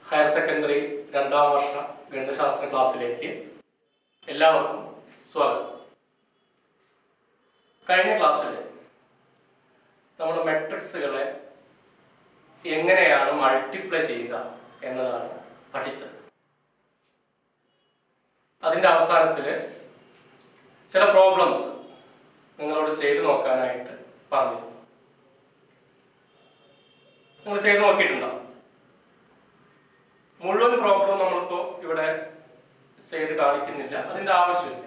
Higher secondary രണ്ടാം വർഷ ഗണിതശാസ്ത്ര ക്ലാസ്സിലേക്ക് എല്ലാവർക്കും സ്വാഗതം കഴിഞ്ഞ ക്ലാസ്സിൽ നമ്മൾ മെട്രിക്സുകളെ എങ്ങനെയാണ് മൾട്ടിപ്ലൈ ചെയ്യുക എന്നതാണ് പഠിച്ചത് അതിൻ്റെ അവസാനത്തിൽ ചില പ്രോബ്ലംസ് നിങ്ങളോട് ചെയ്തു നോക്കാനായിട്ട് പറഞ്ഞു നിങ്ങൾ ചെയ്തു നോക്കിയിട്ടുണ്ടോ മുഴുവൻ പ്രോബ്ലം നമ്മളിപ്പോ ഇവിടെ ചെയ്ത് കാണിക്കുന്നില്ല അതിന്റെ ആവശ്യമില്ല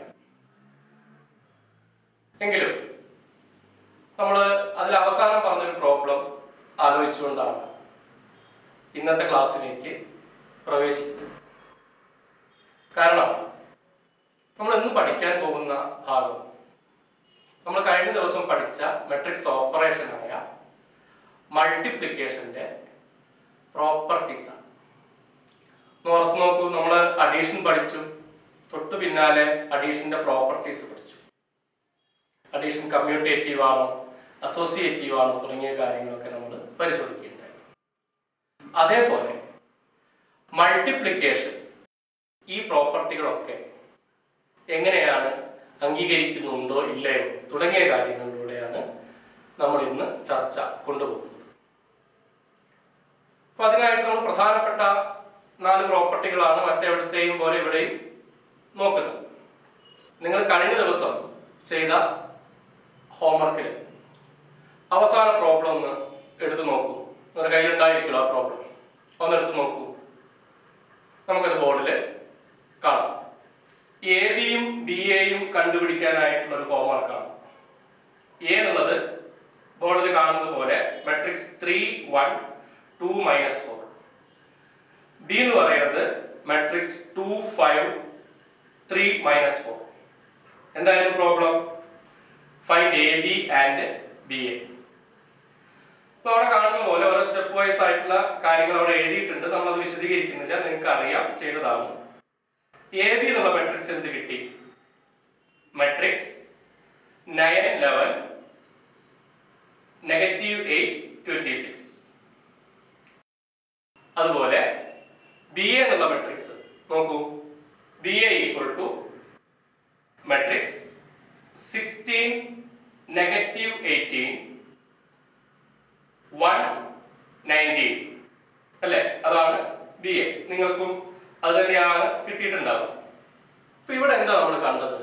എങ്കിലും നമ്മൾ അതിൽ അവസാനം പറഞ്ഞൊരു പ്രോബ്ലം ആലോചിച്ചുകൊണ്ടാണ് ഇന്നത്തെ ക്ലാസ്സിലേക്ക് പ്രവേശിക്കുന്നത് കാരണം നമ്മൾ ഇന്ന് പഠിക്കാൻ പോകുന്ന ഭാഗം നമ്മൾ കഴിഞ്ഞ ദിവസം പഠിച്ച മെട്രിക്സ് ഓപ്പറേഷനായ മൾട്ടിപ്ലിക്കേഷന്റെ പ്രോപ്പർട്ടീസ് ആണ് ഓർത്ത് നോക്കൂ നമ്മൾ അഡീഷൻ പഠിച്ചു തൊട്ട് പിന്നാലെ അഡീഷന്റെ പ്രോപ്പർട്ടീസ് പഠിച്ചു അഡീഷൻ കമ്മ്യൂട്ടേറ്റീവ് ആണോ അസോസിയേറ്റീവ് ആണോ തുടങ്ങിയ കാര്യങ്ങളൊക്കെ നമ്മൾ പരിശോധിക്കുകയുണ്ടായി അതേപോലെ മൾട്ടിപ്ലിക്കേഷൻ ഈ പ്രോപ്പർട്ടികളൊക്കെ എങ്ങനെയാണ് അംഗീകരിക്കുന്നുണ്ടോ ഇല്ലയോ തുടങ്ങിയ കാര്യങ്ങളിലൂടെയാണ് നമ്മൾ ഇന്ന് ചർച്ച കൊണ്ടുപോകുന്നത് അപ്പൊ അതിനായിട്ട് നമ്മൾ പ്രധാനപ്പെട്ട നാല് പ്രോപ്പർട്ടികളാണ് മറ്റെവിടത്തെയും പോലെ ഇവിടെയും നോക്കുന്നത് നിങ്ങൾ കഴിഞ്ഞ ദിവസം ചെയ്ത ഹോംവർക്കിൽ അവസാന പ്രോബ്ലം ഒന്ന് എടുത്തു നോക്കൂ നിങ്ങളുടെ കയ്യിലുണ്ടായിരിക്കുമല്ലോ ആ പ്രോബ്ലം ഒന്ന് എടുത്തു നോക്കൂ നമുക്കത് ബോർഡിൽ കാണാം എ ബിയും ബി എയും കണ്ടുപിടിക്കാനായിട്ടുള്ള ഒരു ഹോംവർക്കാണ് എ എന്നുള്ളത് ബോർഡിൽ കാണുന്നത് പോലെ matrix three one two minus four B എന്ന് പറയുന്നത് matrix two five three minus four എന്തായിരുന്നു problem find A B and B A അപ്പൊ അവിടെ കാണുന്ന പോലെ ഓരോ സ്റ്റെപ്പ് വൈസ് ആയിട്ടുള്ള കാര്യങ്ങൾ അവിടെ എഴുതിയിട്ടുണ്ട് നമ്മൾ അത് വിശദീകരിക്കുന്നില്ല നിങ്ങൾക്ക് അറിയാം ചെയ്തതാണ് എ ബി എന്നുള്ള മെട്രിക്സ് എന്ത് കിട്ടി matrix nine eleven negative eight twenty six അതുപോലെ ബി എ എന്നുള്ള മെട്രിക്സ് നോക്കൂ B A equal to matrix sixteen negative eighteen one nineteen അല്ലേ അതാണ് ബി എ നിങ്ങൾക്കും അത് തന്നെയാണ് കിട്ടിയിട്ടുണ്ടാവുക അപ്പൊ ഇവിടെ എന്താ നമ്മൾ കണ്ടത്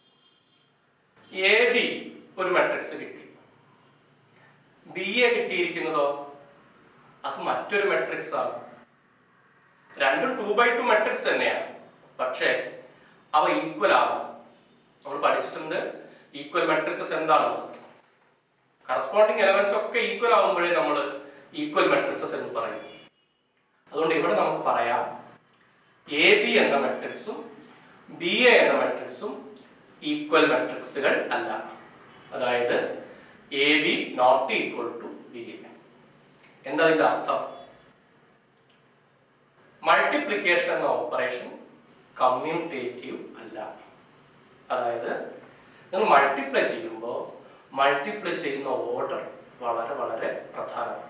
എ ബി ഒരു മെട്രിക്സ് കിട്ടി ബി എ കിട്ടിയിരിക്കുന്നതോ അത് മറ്റൊരു മെട്രിക്സ് ആണ് രണ്ടും ടു ബൈ ടു മെട്രിക്സ് തന്നെയാണ് പക്ഷേ അവ ഈക്വൽ ആകും നമ്മൾ പഠിച്ചിട്ടുണ്ട് ഈക്വൽ മെട്രിക്സസ് എന്താണെന്ന് കറസ്പോണ്ടിങ് എലമെന്റ്സ് ഒക്കെ ഈക്വൽ ആകുമ്പോഴേ നമ്മൾ ഈക്വൽ മെട്രിക്സസ് എന്ന് പറയും അതുകൊണ്ട് ഇവിടെ നമുക്ക് പറയാം എ ബി എന്ന മെട്രിക്സും ബി എ എന്ന മെട്രിക്സും ഈക്വൽ മെട്രിക്സുകൾ അല്ല അതായത് A B not equal to B A എന്താ അതിന്റെ അർത്ഥം മൾട്ടിപ്ലിക്കേഷൻ എന്ന ഓപ്പറേഷൻ കമ്മ്യൂട്ടേറ്റീവ് അല്ല അതായത് നിങ്ങൾ മൾട്ടിപ്ലൈ ചെയ്യുമ്പോൾ മൾട്ടിപ്ലൈ ചെയ്യുന്ന ഓർഡർ വളരെ വളരെ പ്രധാനപ്പെട്ട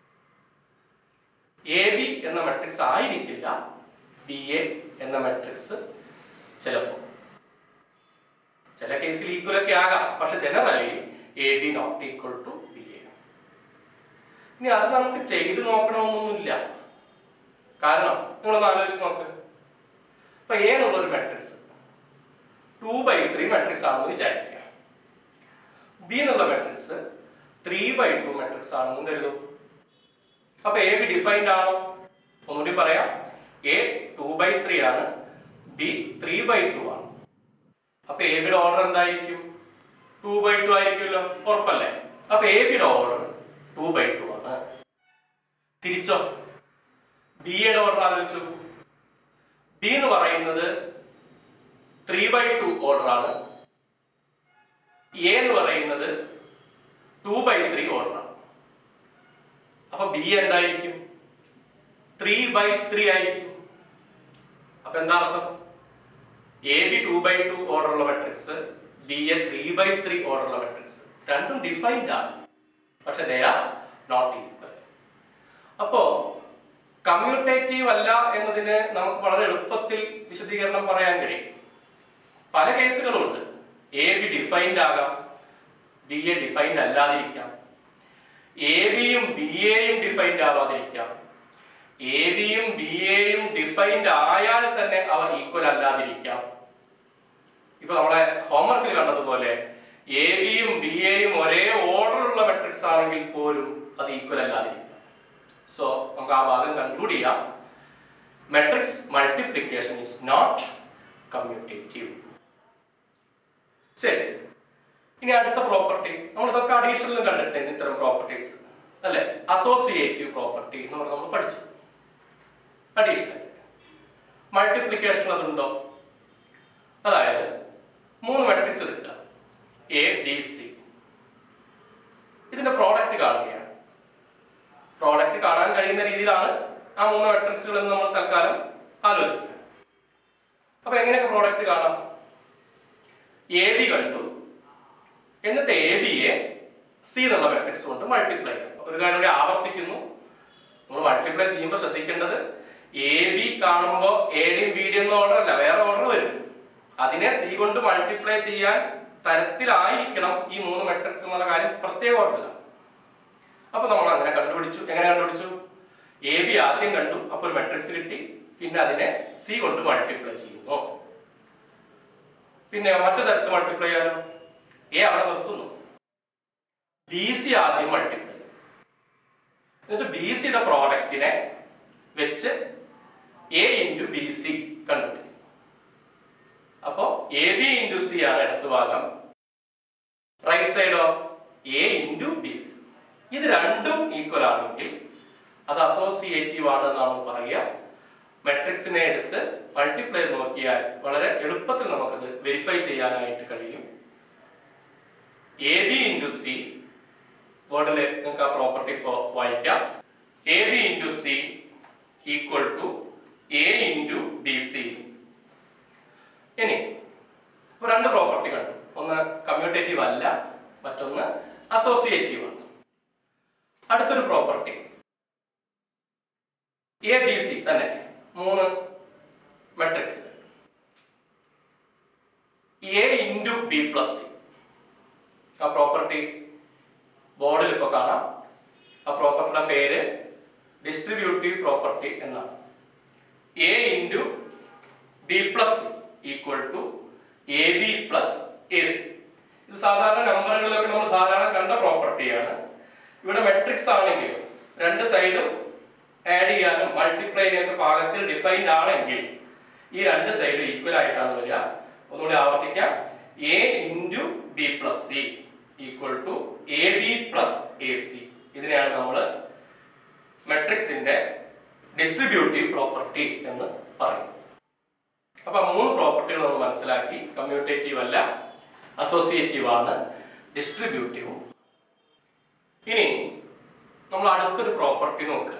എ ബി എന്ന മെട്രിക്സ് ആയിരിക്കില്ല ബി എ എന്ന മെട്രിക്സ് ചിലപ്പോൾ ചില കേസിൽ ഈക്വൽ ഒക്കെ ആകാം പക്ഷെ generally A B not equal to B A ഇനി അത് നമുക്ക് ചെയ്തു നോക്കണമെന്നൊന്നുമില്ല കാരണം നിങ്ങളൊന്ന് ആലോചിച്ച് നോക്ക് ഇപ്പൊ എ എന്നുള്ളൊരു matrix two by three matrix ആണെന്ന് വിചാരിക്കുക ബി എന്നുള്ള matrix three by two matrix ആണെന്നും കരുതും അപ്പൊ എ ബി ഡിഫൈൻഡ് ആണോ ഒന്നുകൂടി പറയാം എ ടു ബൈ ത്രീ ആണ് ബി ത്രീ ബൈ ടു ആണ് അപ്പൊ എ ബിയുടെ ഓർഡർ എന്തായിരിക്കും ടു ബൈ ടു ആയിരിക്കുമല്ലോ ഉറപ്പല്ലേ അപ്പൊ എ ബിയുടെ ഓർഡർ ടു ബൈ ടു ആണ് തിരിച്ചോ ബി യുടെ ഓർഡർ ആലോചിച്ചു ബി എന്ന് പറയുന്നത് ത്രീ ബൈ ടു ഓർഡർ ആണ് എ എന്ന് പറയുന്നത് ടു ബൈ ത്രീ ഓർഡർ ആണ് അപ്പൊ ബി എന്തായിരിക്കും ത്രീ ബൈ ത്രീ ആയിരിക്കും അപ്പൊ എന്താ അർത്ഥം A B two by two order ഉള്ള matrix B A three by three order ഉള്ള മെട്രിക്സ് രണ്ടും ഡിഫൈൻഡ് ആണ് പക്ഷെ ദേ ആർ നോട്ട് ഈക്വൽ അപ്പോ കമ്മ്യൂട്ടേറ്റീവ് അല്ല എന്നതിന് നമുക്ക് വളരെ എളുപ്പത്തിൽ വിശദീകരണം പറയാൻ കഴിയും പല കേസുകളുണ്ട് എ ബി ഡിഫൈൻഡ് ആകാം ബി എ ഡിഫൈൻഡ് അല്ലാതിരിക്കാം എ ബിയും ബി എയും ഡിഫൈൻഡ് ആവാതിരിക്കാം എ ബിയും ബി എയും ഡിഫൈൻഡ് ആയാൽ തന്നെ അവ ഈക്വൽ അല്ലാതിരിക്കാം ഇപ്പൊ നമ്മളെ ഹോംവർക്കിൽ കണ്ടതുപോലെ എ ബിയും ബി എയും ഒരേ ഓർഡറിലുള്ള മെട്രിക്സ് ആണെങ്കിൽ പോലും അത് ഈക്വൽ അല്ലാതിരിക്കാം സോ നമുക്ക് ആ ഭാഗം കൺക്ലൂഡ് ചെയ്യാം matrix multiplication is not commutative ശരി ഇനി അടുത്ത പ്രോപ്പർട്ടി നമ്മൾ ഇതൊക്കെ അഡീഷണലും കണ്ടിട്ടുണ്ട് ഇത്തരം പ്രോപ്പർട്ടീസ് അല്ലെ അസോസിയേറ്റീവ് പ്രോപ്പർട്ടി എന്ന് പറഞ്ഞ് നമ്മൾ പഠിച്ചു അഡീഷണൽ മൾട്ടിപ്ലിക്കേഷൻ അതുണ്ടോ അതായത് മൂന്ന് മെട്രിക്സ് എടുക്കുക എ ബി സി ഇതിന്റെ പ്രോഡക്റ്റ് കാണുകയാണ് പ്രോഡക്റ്റ് കാണാൻ കഴിയുന്ന രീതിയിലാണ് ആ മൂന്ന് മെട്രിക്സുകൾ എന്ന് നമ്മൾ തൽക്കാലം ആലോചിക്കുക അപ്പൊ എങ്ങനെയൊക്കെ പ്രോഡക്റ്റ് കാണാം എ ബി കണ്ടു എന്നിട്ട് എ ബിയെ സി എന്നുള്ള മെട്രിക്സ് കൊണ്ട് മൾട്ടിപ്ലൈ ചെയ്യാം ഒരു കാര്യം കൂടി ആവർത്തിക്കുന്നു നമ്മൾ മൾട്ടിപ്ലൈ ചെയ്യുമ്പോൾ ശ്രദ്ധിക്കേണ്ടത് എ ബി കാണുമ്പോൾ എയുടെയും ബിയുടെയും ഒന്നും ഓർഡർ അല്ല വേറെ ഓർഡർ വരും അതിനെ സി കൊണ്ട് മൾട്ടിപ്ലൈ ചെയ്യാൻ തരത്തിലായിരിക്കണം ഈ മൂന്ന് മെട്രിക്സ് എന്നുള്ള കാര്യം പ്രത്യേകം ഓർക്കുക അപ്പൊ നമ്മൾ അങ്ങനെ കണ്ടുപിടിച്ചു എങ്ങനെ കണ്ടുപിടിച്ചു എ ബി ആദ്യം കണ്ടു അപ്പൊ ഒരു മെട്രിക്സ് കിട്ടി പിന്നെ അതിനെ സി കൊണ്ട് മൾട്ടിപ്ലൈ ചെയ്യുന്നു പിന്നെ മറ്റു തരത്തിൽ മൾട്ടിപ്ലൈ ചെയ്യാനോ എ അവിടെ നിർത്തുന്നു ബി സി ആദ്യം മൾട്ടിപ്ലൈ എന്നിട്ട് ബി സിയുടെ പ്രോഡക്റ്റിനെ വെച്ച് എ ഇൻറ്റു ബി സി കണ്ടുപിടിക്കും അപ്പോ എ ബി ഇൻറ്റു സി ആണ് ഇടത്ത് ഭാഗം റൈറ്റ് സൈഡോ എ ഇൻറ്റു ബി സി ഇത് രണ്ടും ഈക്വൽ ആണെങ്കിൽ അത് അസോസിയേറ്റീവ് ആണ് എന്നാണ് പറയുക മെട്രിക്സിനെ എടുത്ത് മൾട്ടിപ്ലൈ നോക്കിയാൽ വളരെ എളുപ്പത്തിൽ നമുക്കത് വെരിഫൈ ചെയ്യാനായിട്ട് കഴിയും എ ബി ഇൻറ്റു സി ബോർഡിൽ നിങ്ങൾക്ക് ആ പ്രോപ്പർട്ടി ഇപ്പോൾ വായിക്കാം A B into C equal to A into B C ഇനി ഇപ്പൊ രണ്ട് പ്രോപ്പർട്ടി കണ്ടു ഒന്ന് കമ്മ്യൂട്ടേറ്റീവ് അല്ല മറ്റൊന്ന് അസോസിയേറ്റീവ് ആണ് അടുത്തൊരു പ്രോപ്പർട്ടി എ ബി സി തന്നെ മൂന്ന് matrix A into B plus C ആ പ്രോപ്പർട്ടി ബോർഡിൽ ഇപ്പോൾ കാണാം ആ പ്രോപ്പർട്ടിയുടെ പേര് ഡിസ്ട്രിബ്യൂട്ടീവ് പ്രോപ്പർട്ടി എന്നാണ് A into B plus equal to A B plus A C ഇത് സാധാരണ നമ്പറുകളിലൊക്കെ നമ്മൾ ധാരാളം കണ്ട പ്രോപ്പർട്ടിയാണ് ഇവിടെ മെട്രിക്സ് ആണെങ്കിൽ രണ്ട് സൈഡും ആഡ് ചെയ്യാനും മൾട്ടിപ്ലൈ ചെയ്യാനൊക്കെ പാകത്തിൽ ഡിഫൈൻഡ് ആണെങ്കിൽ ഈ രണ്ട് സൈഡും ഈക്വൽ ആയിട്ടാണ് വരിക ഒന്നുകൂടി ആവർത്തിക്കാം A into B plus C equal to A B plus A C ഇതിനെയാണ് നമ്മൾ മെട്രിക്സിന്റെ ഡിസ്ട്രിബ്യൂട്ടീവ് പ്രോപ്പർട്ടി എന്ന് പറയുന്നത് അപ്പൊ ആ മൂന്ന് പ്രോപ്പർട്ടികൾ നമ്മൾ മനസ്സിലാക്കി കമ്മ്യൂട്ടേറ്റീവ് അല്ല അസോസിയേറ്റീവ് ആണ് ഡിസ്ട്രിബ്യൂട്ടീവും ഇനി നമ്മൾ അടുത്തൊരു പ്രോപ്പർട്ടി നോക്കുക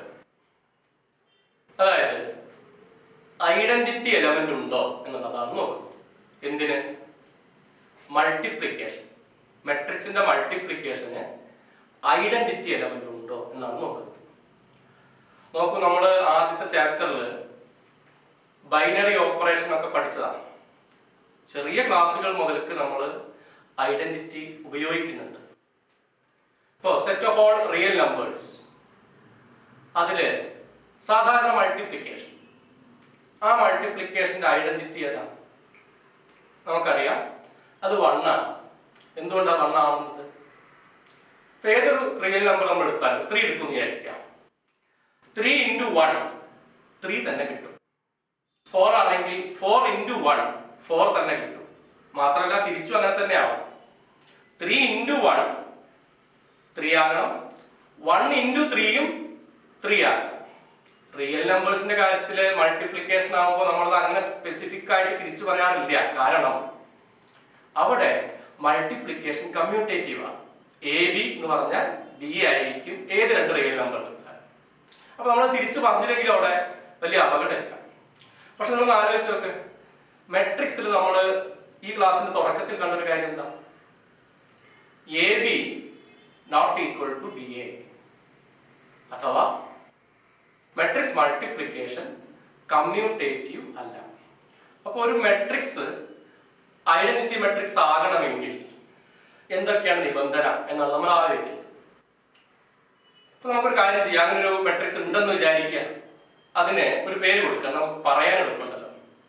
അതായത് ഐഡന്റിറ്റി എലമെന്റ് ഉണ്ടോ എന്നുള്ളതാണ് നോക്കുന്നത് എന്തിന് മൾട്ടിപ്ലിക്കേഷൻ മെട്രിക്സിന്റെ മൾട്ടിപ്ലിക്കേഷന് ഐഡന്റിറ്റി എലമെന്റ് ഉണ്ടോ എന്നാണ് നോക്കുന്നത് നോക്കൂ നമ്മൾ ആദ്യത്തെ ചാപ്റ്ററിൽ ബൈനറി ഓപ്പറേഷൻ ഒക്കെ പഠിച്ചതാണ് ചെറിയ ക്ലാസ്സുകൾ മുതൽക്ക് നമ്മൾ ഐഡന്റിറ്റി ഉപയോഗിക്കുന്നുണ്ട് ഇപ്പോൾ set of all real numbers അതില് സാധാരണ മൾട്ടിപ്ലിക്കേഷൻ ആ മൾട്ടിപ്ലിക്കേഷന്റെ ഐഡന്റിറ്റി ഏതാണ് നമുക്കറിയാം അത് വണ്ണാണ് എന്തുകൊണ്ടാണ് വണ്ണാവുന്നത് ഇപ്പൊ ഏതൊരു റിയൽ നമ്പർ നമ്മൾ എടുത്താലും ത്രീ എടുത്തു എന്ന് വിചാരിക്കാം ത്രീ ഇൻറ്റു വൺ ത്രീ തന്നെ കിട്ടും ഫോർ ആണെങ്കിൽ ഫോർ ഇൻറ്റു വൺ ഫോർ തന്നെ കിട്ടും മാത്രമല്ല തിരിച്ചു അങ്ങനെ തന്നെ ആവും ത്രീ ഇൻറ്റു വൺ ത്രീ ആകണം വൺ ഇൻറ്റു ത്രീയും ത്രീ ആകണം റിയൽ നമ്പേഴ്സിന്റെ കാര്യത്തിൽ മൾട്ടിപ്ലിക്കേഷൻ ആകുമ്പോൾ നമ്മളത് അങ്ങനെ സ്പെസിഫിക് ആയിട്ട് തിരിച്ചു പറയാറില്ല കാരണം അവിടെ മൾട്ടിപ്ലിക്കേഷൻ കമ്മ്യൂട്ടേറ്റീവ് ആണ് എ ബി എന്ന് പറഞ്ഞാൽ ബി ആയിരിക്കും ഏത് രണ്ട് റിയൽ നമ്പർ എടുത്താൽ അപ്പൊ നമ്മൾ തിരിച്ചു പറഞ്ഞില്ലെങ്കിൽ അവിടെ വലിയ അപകടമില്ല പക്ഷെ നമ്മൾ ആലോചിച്ച് നോക്ക് മെട്രിക്സിൽ നമ്മൾ ഈ ക്ലാസ്സിന്റെ തുടക്കത്തിൽ കണ്ടൊരു കാര്യം എന്താ A B not equal to B A അഥവാ മെട്രിക്സ് മൾട്ടിപ്ലിക്കേഷൻ കമ്മ്യൂട്ടേറ്റീവ് അല്ല അപ്പോൾ ഒരു മെട്രിക്സ് ഐഡന്റിറ്റി മെട്രിക്സ് ആകണമെങ്കിൽ എന്തൊക്കെയാണ് നിബന്ധന എന്നാണ് നമ്മൾ ആലോചിക്കുന്നത് ഇപ്പൊ നമുക്കൊരു കാര്യം ചെയ്യാം അങ്ങനെ ഒരു മെട്രിക്സ് ഉണ്ടെന്ന് വിചാരിക്കുക അതിന് ഒരു പേര് കൊടുക്കാം നമുക്ക് പറയാൻ എളുപ്പമുണ്ടല്ലോ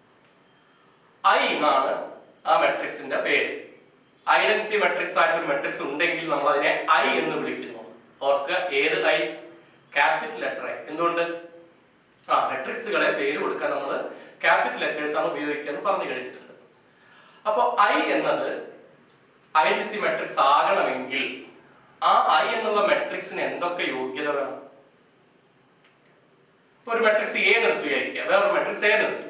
ഐ എന്നാണ് ആ മെട്രിക്സിന്റെ പേര് ഐഡന്റിറ്റി മെട്രിക്സ് ആയിട്ട് ഒരു മെട്രിക്സ് ഉണ്ടെങ്കിൽ നമ്മൾ അതിനെ ഐ എന്ന് വിളിക്കുന്നു ഓർക്കുക ഏത് ഐ ക്യാപിറ്റൽ ലെറ്റർ ഐ എന്തുകൊണ്ട് ആ മെട്രിക്സുകളെ പേര് കൊടുക്കാൻ നമ്മൾ ക്യാപിറ്റൽ ലെറ്റേഴ്സ് ആണ് ഉപയോഗിക്കുക എന്ന് പറഞ്ഞു കഴിഞ്ഞിട്ടുണ്ട് അപ്പോൾ ഐ എന്നത് ഐഡന്റിറ്റി മെട്രിക്സ് ആകണമെങ്കിൽ ആ ഐ എന്നുള്ള മെട്രിക്സിന് എന്തൊക്കെ യോഗ്യത വേണം ഇപ്പൊ ഒരു മെട്രിക്സ് എ നിർത്തുകയായിരിക്കുക വേറൊരു മെട്രിക്സ് എ നിർത്തും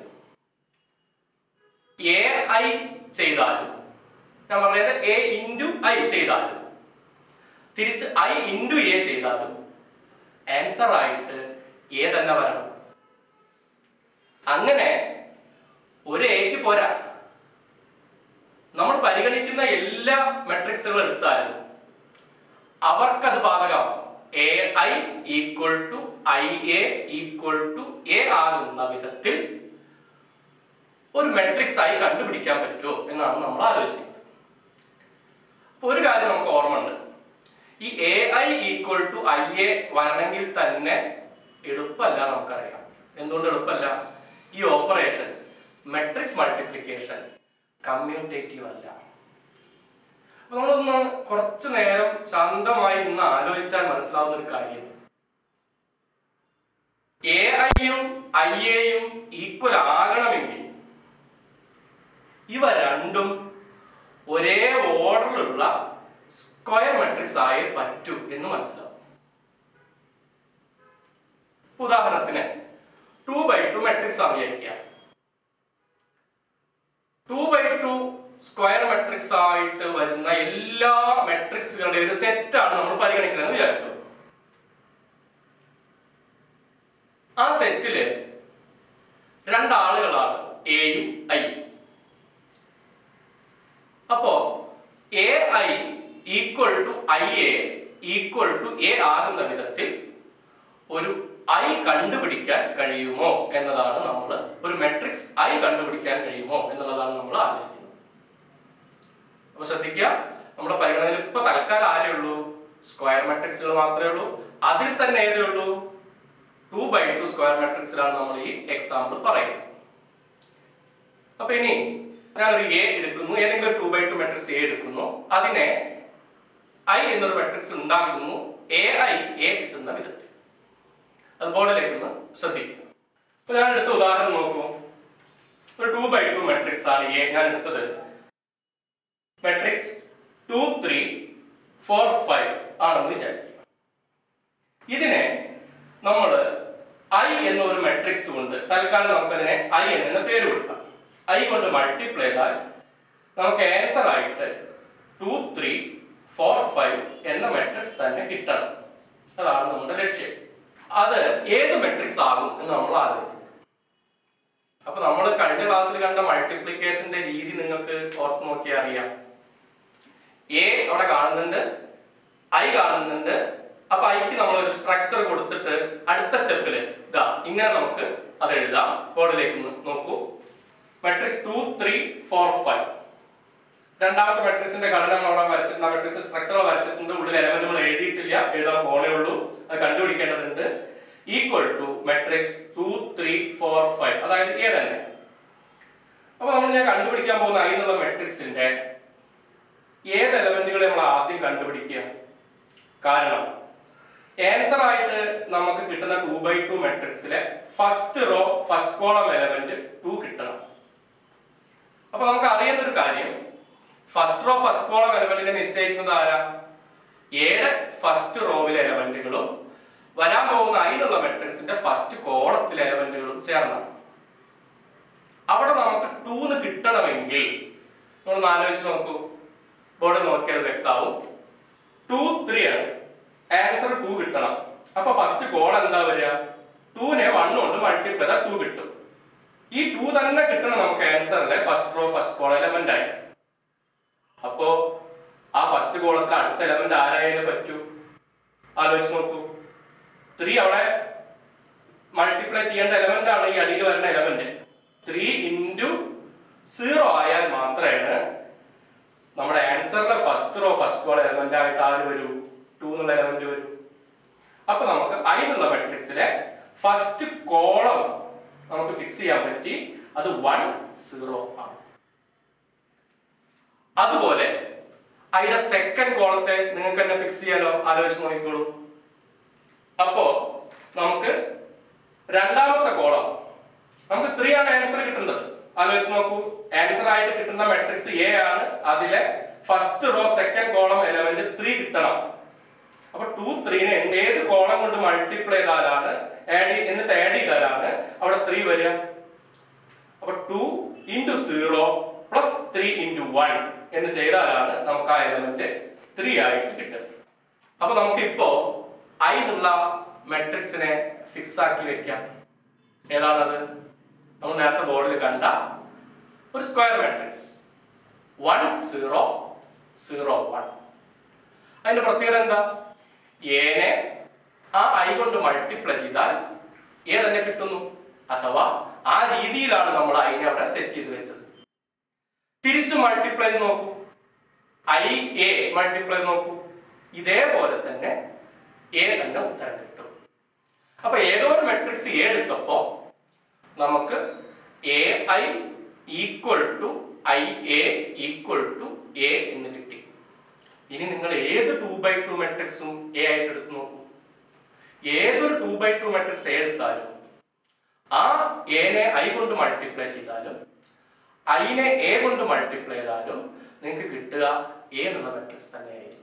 എ ഐ ചെയ്താലും ഞാൻ പറയുന്നത് എ ഇൻറ്റു ഐ ചെയ്താലും തിരിച്ച് ഐ ഇൻറ്റു എ ചെയ്താലും ആൻസർ ആയിട്ട് എ തന്നെ വരണം അങ്ങനെ ഒരു എക്ക് പോരാ നമ്മൾ പരിഗണിക്കുന്ന എല്ലാ മെട്രിക്സുകൾ എടുത്താലും അവർക്കത് ബാധകമാവും A I equal to I A equal to A ആകുന്ന വിധത്തിൽ ഒരു മെട്രിക്സ് ആയി കണ്ടുപിടിക്കാൻ പറ്റുമോ എന്നാണ് നമ്മൾ ആലോചിക്കുന്നത് അപ്പൊ ഒരു കാര്യം നമുക്ക് ഓർമ്മ ഉണ്ട് ഈ A I equal to I A വരണമെങ്കിൽ തന്നെ എളുപ്പമല്ല നമുക്കറിയാം എന്തുകൊണ്ട് എളുപ്പമല്ല ഈ ഓപ്പറേഷൻ മെട്രിക്സ് മൾട്ടിപ്ലിക്കേഷൻ കമ്മ്യൂട്ടേറ്റീവ് അല്ല അപ്പൊ നമ്മളൊന്ന് കുറച്ചു നേരം ശാന്തമായി നിന്ന് ആലോചിച്ചാൽ മനസ്സിലാവുന്ന ഒരു കാര്യം എ ഐയും ഐ എയും ഈക്വൽ ആകണമെങ്കിൽ ഇവ രണ്ടും ഒരേ ഓർഡറിലുള്ള സ്ക്വയർ മെട്രിക്സ് ആയേ പറ്റൂ എന്ന് മനസ്സിലാവും ഇപ്പൊ ഉദാഹരണത്തിന് ടു ബൈ ടു മെട്രിക്സ് ആണ് വിചാരിക്കുക two by two square matrix ആയിട്ട് വരുന്ന എല്ലാ മെട്രിക്സുകളുടെ ഒരു സെറ്റാണ് നമ്മൾ പരിഗണിക്കുന്നത് വിചാരിച്ചു ആ സെറ്റില് രണ്ടാളുകളാണ് എയും ഐയും അപ്പോ A I equal to I A equal to A ആകുന്ന വിധത്തിൽ ഒരു ഐ കണ്ടുപിടിക്കാൻ കഴിയുമോ എന്നതാണ് നമ്മൾ ഒരു മെട്രിക്സ് ഐ കണ്ടുപിടിക്കാൻ കഴിയുമോ എന്നുള്ളതാണ് നമ്മൾ ആലോചിക്കുന്നത് അപ്പൊ ശ്രദ്ധിക്കുക നമ്മുടെ പരിഗണനയിൽ ഇപ്പൊ തൽക്കാലം ആരേ ഉള്ളൂ സ്ക്വയർ മെട്രിക്സുകൾ മാത്രമേ ഉള്ളൂ അതിൽ തന്നെ ഏതേ ഉള്ളൂ ടു ബൈ ടു സ്ക്വയർ മെട്രിക്സിലാണ് നമ്മൾ ഈ എക്സാമ്പിൾ പറയുന്നത് അപ്പൊ ഇനി ഞാനൊരു എ എടുക്കുന്നു ഏതെങ്കിലും ഒരു two by two matrix A എടുക്കുന്നു അതിനെ ഐ എന്നൊരു മെട്രിക്സ് ഉണ്ടാക്കുന്നു എ ഐ എ കിട്ടുന്ന വിധത്തിൽ അത് ബോർഡിലേക്ക് ഒന്ന് ശ്രദ്ധിക്കുക അപ്പൊ ഞാൻ എടുത്ത ഉദാഹരണം നോക്കൂ ഒരു ടു ബൈ ടു മെട്രിക്സ് ആണ് എ ഞാൻ എടുത്തത് matrix two three four five ആണെന്ന് വിചാരിക്കുക ഇതിനെ നമ്മൾ ഐ എന്ന ഒരു മെട്രിക്സ് കൊണ്ട് തൽക്കാലം നമുക്കതിനെ ഐ എന്ന പേര് കൊടുക്കാം ഐ കൊണ്ട് മൾട്ടിപ്ലൈ ചെയ്താൽ നമുക്ക് ആൻസർ ആയിട്ട് ടു ത്രീ ഫോർ ഫൈവ് എന്ന മെട്രിക്സ് തന്നെ കിട്ടണം അതാണ് നമ്മുടെ ലക്ഷ്യം അത് ഏത് മെട്രിക്സ് ആകും എന്ന് നമ്മൾ ആലോചിക്കും അപ്പൊ നമ്മൾ കഴിഞ്ഞ ക്ലാസ്സിൽ കണ്ട മൾട്ടിപ്ലിക്കേഷന്റെ രീതി നിങ്ങൾക്ക് ഓർത്ത് നോക്കിയാൽ അറിയാം എ അവിടെ കാണുന്നുണ്ട് ഐ കാണുന്നുണ്ട് അപ്പൊ ഐക്ക് നമ്മൾ ഒരു സ്ട്രക്ചർ കൊടുത്തിട്ട് അടുത്ത സ്റ്റെപ്പിൽ ഇതാ ഇങ്ങനെ നമുക്ക് അത് എഴുതാം ബോർഡിലേക്ക് ഒന്ന് നോക്കൂ matrix two three four five രണ്ടാമത്തെ മെട്രിക്സിന്റെ ഘടന നമ്മൾ അവിടെ വരച്ചിട്ടുണ്ട് ആ മെട്രിക്സ് സ്ട്രക്ചർ വരച്ചിട്ടുണ്ട് ഉള്ളിൽ എലമെന്റ് നമ്മൾ എഴുതിയിട്ടില്ല എഴുതാൻ പോണേ ഉള്ളൂ അത് കണ്ടുപിടിക്കേണ്ടതുണ്ട് equal to matrix two three four five അതായത് എ തന്നെ അപ്പൊ നമ്മൾ ഞാൻ കണ്ടുപിടിക്കാൻ പോകുന്ന ഐ എന്നുള്ള മെട്രിക്സിന്റെ ഏത് എലമെന്റുകളെ നമ്മൾ ആദ്യം കണ്ടുപിടിക്കുക കാരണം ആൻസർ ആയിട്ട് നമുക്ക് കിട്ടുന്ന ടു ബൈ ടു മെട്രിക്സിലെ first row first column element two കിട്ടണം അപ്പൊ നമുക്ക് അറിയുന്ന ഒരു കാര്യം ഫസ്റ്റ് റോ ഫസ്റ്റ് കോളം എലമെന്റിനെ നിശ്ചയിക്കുന്നത് ആരാ ഏഴ് ഫസ്റ്റ് റോവിലെ എലമെന്റുകളും വരാൻ പോകുന്ന അതിനുള്ള മെട്രിക്സിന്റെ ഫസ്റ്റ് കോളത്തിലെ എലമെന്റുകളും ചേർന്നാണ് അവിടെ നമുക്ക് ടൂന്ന് കിട്ടണമെങ്കിൽ നമ്മൾ ആലോചിച്ച് നോക്കൂ ബോർഡ് നോക്കിയാൽ വ്യക്താവും ടു ത്രീ ആണ് ആൻസർ ടു കിട്ടണം അപ്പൊ ഫസ്റ്റ് കോൾ എന്താ വരിക ടൂനെ വൺ കൊണ്ട് മൾട്ടിപ്ലൈ ചെയ്താൽ ടു കിട്ടും ഈ ടു തന്നെ കിട്ടണം നമുക്ക് ആൻസറിലെ first row first col element ആയിട്ട് അപ്പോ ആ ഫസ്റ്റ് കോളത്തിൽ അടുത്ത എലമെന്റ് ആരായാലും പറ്റൂ ആലോചിച്ച് നോക്കൂ ത്രീ അവിടെ മൾട്ടിപ്ലൈ ചെയ്യേണ്ട എലമെന്റ് ആണ് ഈ അടിയിൽ വരുന്ന എലമെന്റ് ത്രീ ഇൻറ്റു സീറോ ആയാൽ മാത്രമേ നമ്മുടെ ആൻസറിലെ first row first col element ആയിട്ട് ആര് വരൂ ടു എന്നുള്ള എലമെന്റ് വരൂ അപ്പൊ നമുക്ക് ഐ എന്നുള്ള മെട്രിക്സിലെ ഫസ്റ്റ് കോളം നമുക്ക് ഫിക്സ് ചെയ്യാൻ പറ്റി അത് വൺ സീറോ ആണ് അതുപോലെ അതിന്റെ സെക്കൻഡ് കോളത്തെ നിങ്ങൾക്ക് തന്നെ ഫിക്സ് ചെയ്യാലോ ആലോചിച്ച് നോക്കിക്കോളൂ അപ്പോ നമുക്ക് രണ്ടാമത്തെ കോളം നമുക്ക് ത്രീ ആണ് ആൻസർ കിട്ടുന്നത് ആലോചിച്ച് നോക്കൂ ആൻസർ ആയിട്ട് കിട്ടുന്ന മെട്രിക്സ് എ ആണ് അതിലെ first row second column element three കിട്ടണം അപ്പൊ ടു ത്രീനെ ഏത് കോളം കൊണ്ട് മൾട്ടിപ്ലൈ ചെയ്താലാണ് ആഡ് എന്നിട്ട് ആഡ് ചെയ്താലാണ് അവിടെ ത്രീ വരിക അപ്പൊ two into zero plus three into one എന്ന് ചെയ്താലാണ് നമുക്ക് ആ എലമെന്റ് ത്രീ ആയിട്ട് കിട്ടുന്നത് അപ്പൊ നമുക്ക് ഇപ്പോ ഐ എന്നുള്ള മെട്രിക്സിനെ ഫിക്സ് ആക്കി വെക്കാം ഏതാണത് നമ്മൾ നേരത്തെ ബോർഡിൽ കണ്ട ഒരു square matrix one zero zero one അതിന്റെ പ്രത്യേകത എന്താ എനെ ആ ഐ കൊണ്ട് മൾട്ടിപ്ലൈ ചെയ്താൽ എ തന്നെ കിട്ടുന്നു അഥവാ ആ രീതിയിലാണ് നമ്മൾ അതിനെ അവിടെ സെറ്റ് ചെയ്ത് വെച്ചത് തിരിച്ചു മൾട്ടിപ്ലൈ നോക്കൂ ഐ എ മൾട്ടിപ്ലൈ നോക്കൂ ഇതേപോലെ തന്നെ എ തന്നെ ഉത്തരം കിട്ടും അപ്പൊ ഏതോ ഒരു മെട്രിക്സ് എ എടുത്തപ്പോ നമുക്ക് A I equal to I A equal to A എന്ന് കിട്ടി ഇനി നിങ്ങൾ ഏത് ടു ബൈ ടു മെട്രിക്സും എ ആയിട്ട് എടുത്ത് നോക്കൂ ഏതൊരു two by two matrix A എടുത്താലും ആ എനെ ഐ കൊണ്ട് മൾട്ടിപ്ലൈ ചെയ്താലും ഐനെ എ കൊണ്ട് മൾട്ടിപ്ലൈ ചെയ്താലും നിങ്ങൾക്ക് കിട്ടുക എ എന്നുള്ള മെട്രിക്സ് തന്നെയായിരിക്കും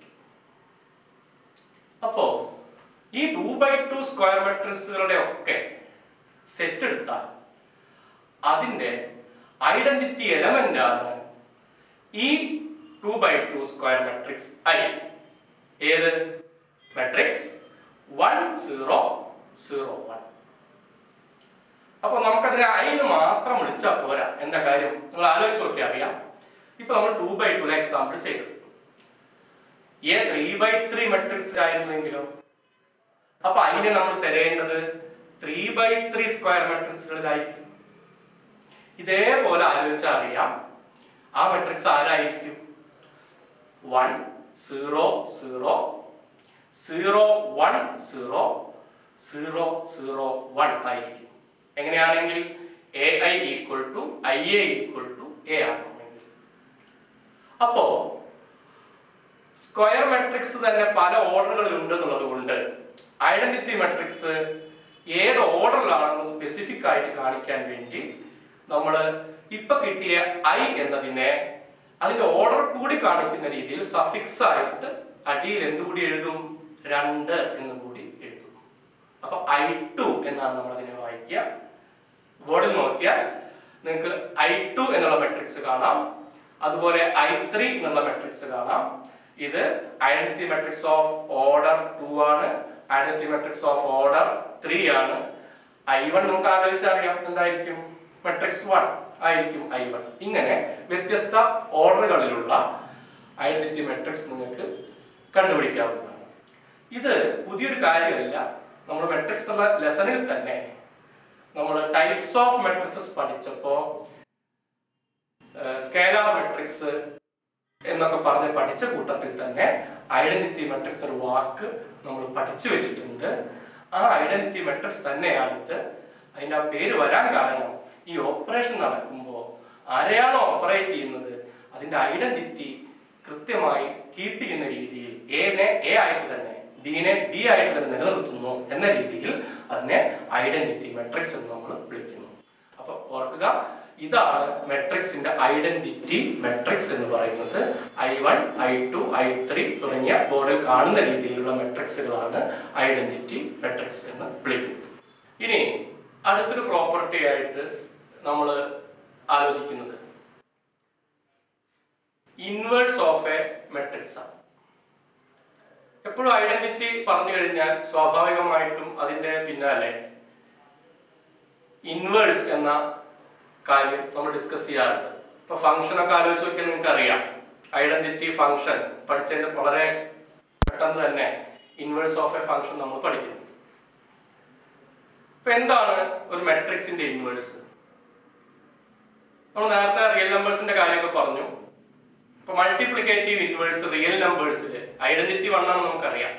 അപ്പോ ഈ ടു ബൈ ടു സ്ക്വയർ മെട്രിക്സുകളുടെ ഒക്കെ സെറ്റ് എടുത്താൽ അതിന്റെ ഐഡന്റിറ്റി എലമെന്റ് ആണ് ഈ two by two square matrix I ഏത് matrix one zero zero one അപ്പൊ നമുക്കതിനെ ഐ എന്ന് മാത്രം വിളിച്ചാൽ പോരാ എന്താ കാര്യം നിങ്ങൾ ആലോചിച്ച് നോക്കിയാൽ അറിയാം ഇപ്പൊ നമ്മൾ ടു ബൈ ടു എക്സാമ്പിൾ ചെയ്തത് a three by three matrix ആയിരുന്നെങ്കിലോ അപ്പൊ അതിനെ നമ്മൾ തരേണ്ടത് ത്രീ ബൈ ത്രീ സ്ക്വയർ മെട്രിക്സുകളിലായിരിക്കും ഇതേപോലെ ആലോചിച്ചാൽ അറിയാം ആ മെട്രിക്സ് ആരായിരിക്കും one zero zero zero one zero zero zero one ആയിരിക്കും എങ്ങനെയാണെങ്കിൽ A I equal to I A equal to A ആണെങ്കിൽ അപ്പോ സ്ക്വയർ മെട്രിക്സ് തന്നെ പല ഓർഡറുകളിൽ ഉണ്ടെന്നുള്ളത് കൊണ്ട് ഐഡന്റിറ്റി മെട്രിക്സ് ഏത് ഓർഡറിലാണെന്ന് സ്പെസിഫിക് ആയിട്ട് കാണിക്കാൻ വേണ്ടി നമ്മൾ ഇപ്പൊ കിട്ടിയ ഐ എന്നതിനെ അതിന്റെ ഓർഡർ കൂടി കാണിക്കുന്ന രീതിയിൽ സഫിക്സ് ആയിട്ട് അടിയിൽ എന്തുകൂടി എഴുതും രണ്ട് എന്നും കൂടി എഴുതും അപ്പൊ ഐ ടു എന്നാണ് നമ്മൾ അതിനെ വായിക്കുക ബോർഡിൽ നോക്കിയാൽ നിങ്ങൾക്ക് ഐ ടു എന്നുള്ള മെട്രിക്സ് കാണാം അതുപോലെ ഐ ത്രീ എന്നുള്ള മെട്രിക്സ് കാണാം ഇത് identity matrix of order two ആണ് identity matrix of order three ആണ് ഐ വൺ നമുക്ക് ആലോചിച്ചറിയാം എന്തായിരിക്കും മെട്രിക്സ് വൺ ആയിരിക്കും ഐ വൺ ഇങ്ങനെ വ്യത്യസ്ത ഓർഡറുകളിലുള്ള ഐഡന്റിറ്റി മെട്രിക്സ് നിങ്ങൾക്ക് കണ്ടുപിടിക്കാവുന്നതാണ് ഇത് പുതിയൊരു കാര്യമല്ല നമ്മൾ മെട്രിക്സ് എന്നുള്ള ലെസണിൽ തന്നെ നമ്മൾ ടൈപ്സ് ഓഫ് മെട്രിക്സസ് പഠിച്ചപ്പോൾ സ്കേലാർ മെട്രിക്സ് എന്നൊക്കെ പറഞ്ഞ് പഠിച്ച കൂട്ടത്തിൽ തന്നെ ഐഡന്റിറ്റി മെട്രിക്സ് ഒരു വാക്ക് നമ്മൾ പഠിച്ചു വെച്ചിട്ടുണ്ട് ആ ഐഡന്റിറ്റി മെട്രിക്സ് തന്നെയാണ് ഇത് അതിന്റെ ആ പേര് വരാൻ കാരണം ഈ ഓപ്പറേഷൻ നടക്കുമ്പോൾ ആരെയാണോ ഓപ്പറേറ്റ് ചെയ്യുന്നത് അതിന്റെ ഐഡന്റിറ്റി കൃത്യമായി കീപ്പ് ചെയ്യുന്ന രീതിയിൽ എനെ എ ആയിട്ട് തന്നെ ഡിനെ ഡി ആയിട്ട് തന്നെ നിലനിർത്തുന്നു എന്ന രീതിയിൽ അതിനെ ഐഡന്റിറ്റി മെട്രിക്സ് എന്ന് നമ്മൾ വിളിക്കുന്നു അപ്പൊ ഓർക്കുക ഇതാണ് മെട്രിക്സിന്റെ ഐഡന്റിറ്റി മെട്രിക്സ് എന്ന് പറയുന്നത് I one I two I three തുടങ്ങിയ ബോർഡിൽ കാണുന്ന രീതിയിലുള്ള മെട്രിക്സുകളാണ് ഐഡന്റിറ്റി മെട്രിക്സ് എന്ന് വിളിക്കുന്നത് ഇനി അടുത്തൊരു പ്രോപ്പർട്ടി ആയിട്ട് നമ്മൾ ആലോചിക്കുന്നത് ഇൻവേഴ്സ് ഓഫ് എ മെട്രിക്സ് ആണ് എപ്പോഴും ഐഡന്റിറ്റി പറഞ്ഞു കഴിഞ്ഞാൽ സ്വാഭാവികമായിട്ടും അതിന്റെ പിന്നാലെ ഇൻവേഴ്സ് എന്ന കാര്യം നമ്മൾ ഡിസ്കസ് ചെയ്യാറുണ്ട് ഇപ്പൊ ഫംഗ്ഷൻ ഒക്കെ ആലോചിച്ച് നോക്കിയാൽ നിങ്ങൾക്ക് അറിയാം ഐഡന്റിറ്റി ഫംഗ്ഷൻ പഠിച്ചതിന്റെ വളരെ പെട്ടെന്ന് തന്നെ ഇൻവേഴ്സ് ഓഫ് എ ഫംഗ്ഷൻ നമ്മൾ പഠിക്കുന്നു ഇപ്പൊ എന്താണ് ഒരു മെട്രിക്സിന്റെ ഇൻവേഴ്സ് നമ്മൾ നേരത്തെ റിയൽ നമ്പേഴ്സിന്റെ കാര്യമൊക്കെ പറഞ്ഞു ഇപ്പൊ മൾട്ടിപ്ലിക്കേറ്റീവ് ഇൻവേഴ്സ് റിയൽ നമ്പേഴ്സിൽ ഐഡന്റിറ്റി വൺ ആണെന്ന് നമുക്കറിയാം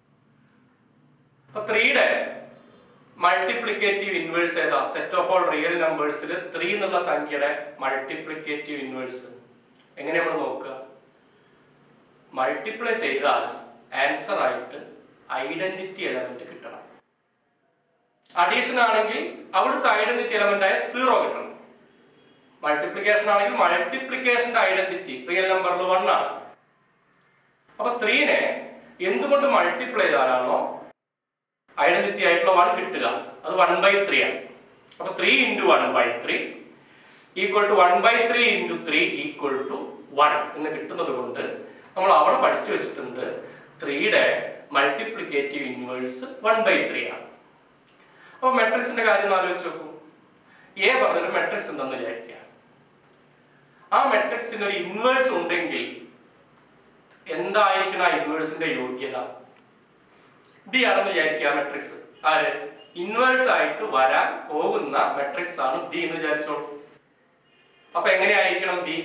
അപ്പൊ ത്രീയുടെ മൾട്ടിപ്ലിക്കേറ്റീവ് ഇൻവേഴ്സ് ഏതാ സെറ്റ് ഓഫ് ഓൾ റിയൽ നമ്പേഴ്സിൽ ത്രീ എന്നുള്ള സംഖ്യയുടെ മൾട്ടിപ്ലിക്കേറ്റീവ് ഇൻവേഴ്സ് എങ്ങനെ നമ്മൾ നോക്കുക മൾട്ടിപ്ലൈ ചെയ്താൽ ആൻസർ ആയിട്ട് ഐഡന്റിറ്റി എലമെന്റ് കിട്ടണം അഡീഷൻ ആണെങ്കിൽ അവിടുത്തെ ഐഡന്റിറ്റി എലമെന്റ് ആയ സീറോ കിട്ടണം മൾട്ടിപ്ലിക്കേഷൻ ആണെങ്കിൽ മൾട്ടിപ്ലിക്കേഷന്റെ ഐഡന്റിറ്റി റിയൽ നമ്പറിൽ വൺ ആണ് അപ്പൊ ത്രീനെ എന്തുകൊണ്ട് മൾട്ടിപ്ലൈ ചെയ്താലാണോ ഐഡന്റിറ്റി ആയിട്ടുള്ള വൺ കിട്ടുക അത് വൺ ബൈ ത്രീ ആണ് അപ്പൊ three into one by three equal to one by three into three equal to one എന്ന് കിട്ടുന്നത് കൊണ്ട് നമ്മൾ അവിടെ പഠിച്ചു വെച്ചിട്ടുണ്ട് ത്രീയുടെ multiplicative inverse one by three ആണ് അപ്പൊ മെട്രിക്സിന്റെ കാര്യം ഒന്ന് ആലോചിച്ച് നോക്കൂ എ പറഞ്ഞൊരു മെട്രിക്സ് ഉണ്ടെന്ന് വിചാരിക്കുക ആ മെട്രിക്സിന് ഒരു ഇൻവേഴ്സ് ഉണ്ടെങ്കിൽ എന്തായിരിക്കണം ആ ഇൻവേഴ്സിന്റെ യോഗ്യത ബി ആണെന്ന് വിചാരിക്കുക മെട്രിക്സ് ആര് ഇൻവേഴ്സ് ആയിട്ട് വരാൻ പോകുന്ന മെട്രിക്സ് ആണ് ബി എന്ന് വിചാരിച്ചോളൂ അപ്പൊ എങ്ങനെയായിരിക്കണം ബി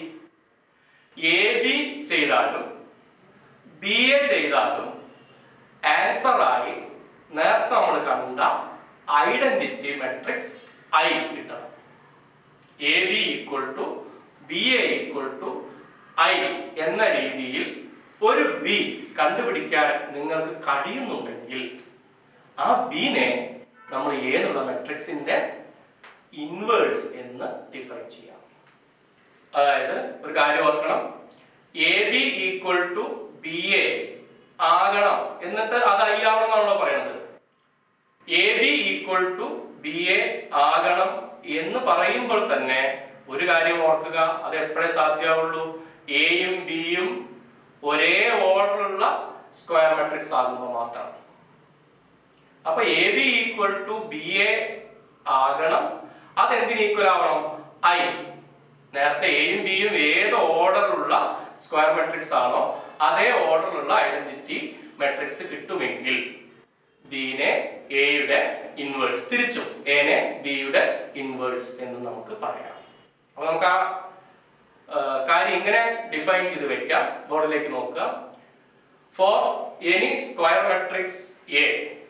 എ ബി ചെയ്താലും ബി എ ചെയ്താലും ആൻസർ ആയി നേരത്തെ നമ്മൾ കണ്ട ഐഡന്റിറ്റി മെട്രിക്സ് ഐ കിട്ടണം A B equal to B A equal to I എന്ന രീതിയിൽ ഒരു ബി കണ്ടുപിടിക്കാൻ നിങ്ങൾക്ക് കഴിയുന്നുണ്ടെങ്കിൽ ആ ബിനെ നമ്മൾ ഏതുള്ള മെട്രിക്സിന്റെ ഇൻവേഴ്സ് എന്ന് ഡിഫൈൻ ചെയ്യാം അതായത് ഒരു കാര്യം ഓർക്കണം A B equal to B A ആകണം എന്നിട്ട് അത് ഐ ആവണമെന്നാണല്ലോ പറയുന്നത് A B equal to B A ആകണം എന്ന് പറയുമ്പോൾ തന്നെ ഒരു കാര്യം ഓർക്കുക അത് എപ്പോഴേ സാധ്യമാവുള്ളൂ എയും ബിയും ഒരേ ഓർഡറുള്ള സ്ക്വയർ മെട്രിക്സ് ആകുമ്പോൾ മാത്രം അപ്പൊ A B equal to B A ആകണം അത് എന്തിന് ഈക്വൽ ആവണം ഐ നേരത്തെ എയും ബിയും ഏത് ഓർഡറുള്ള സ്ക്വയർ മെട്രിക്സ് ആണോ അതേ ഓർഡറിലുള്ള ഐഡന്റിറ്റി മെട്രിക്സ് കിട്ടുമെങ്കിൽ ബിനെ എയുടെ ഇൻവേഴ്സ് തിരിച്ചും എനെ ബിയുടെ ഇൻവേഴ്സ് എന്ന് നമുക്ക് പറയാം അപ്പൊ നമുക്ക് ആ ആ, കാര്യം ഇങ്ങനെ ഡിഫൈൻ ചെയ്ത് വെക്കാം ബോർഡിലേക്ക് നോക്കുക for any square matrix A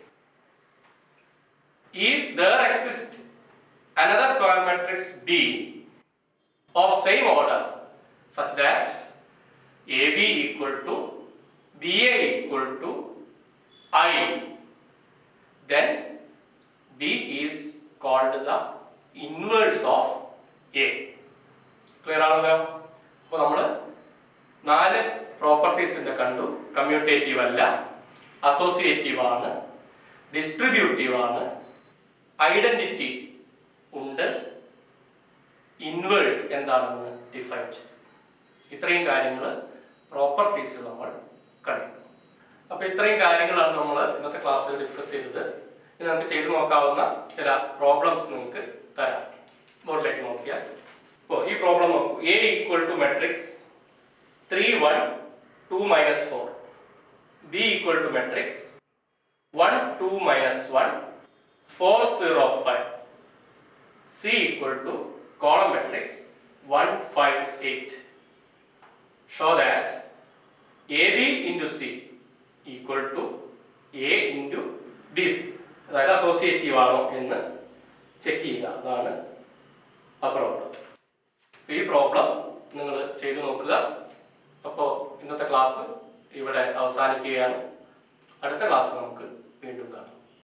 if there exists another square matrix B of same order such that AB equal to BA equal to I, then B is called the inverse of A. Clear ആണല്ലോ അപ്പോൾ നമ്മൾ നാല് പ്രോപ്പർട്ടീസിന്റെ കണ്ടു commutative അല്ല associative ആണ് distributive ആണ് identity ഉണ്ട് inverse എന്താണെന്ന് ഡിഫൈൻ ചെയ്തു ഇത്രയും കാര്യങ്ങൾ പ്രോപ്പർട്ടീസ് നമ്മൾ കണ്ടു അപ്പൊ ഇത്രയും കാര്യങ്ങളാണ് നമ്മൾ ഇന്നത്തെ ക്ലാസ്സിൽ ഡിസ്കസ് ചെയ്തത് ഇത് നമുക്ക് ചെയ്തു നോക്കാവുന്ന ചില പ്രോബ്ലംസ് നിങ്ങൾക്ക് തരാം ബോർഡിലേക്ക് നോക്കിയാൽ ഇപ്പോൾ ഈ പ്രോബ്ലം നോക്കൂ A equal to matrix three one two minus four B equal to matrix one two minus one four zero five C equal to column matrix one five eight show that A B into C equal to A into B C അതായത് associative ആണോ എന്ന് check ചെയ്യുക അതാണ് ആ problem ഈ problem നിങ്ങൾ ചെയ്തു നോക്കുക അപ്പോൾ ഇന്നത്തെ ക്ലാസ് ഇവിടെ അവസാനിക്കുകയാണ് അടുത്ത ക്ലാസ് നമുക്ക് വീണ്ടും കാണാം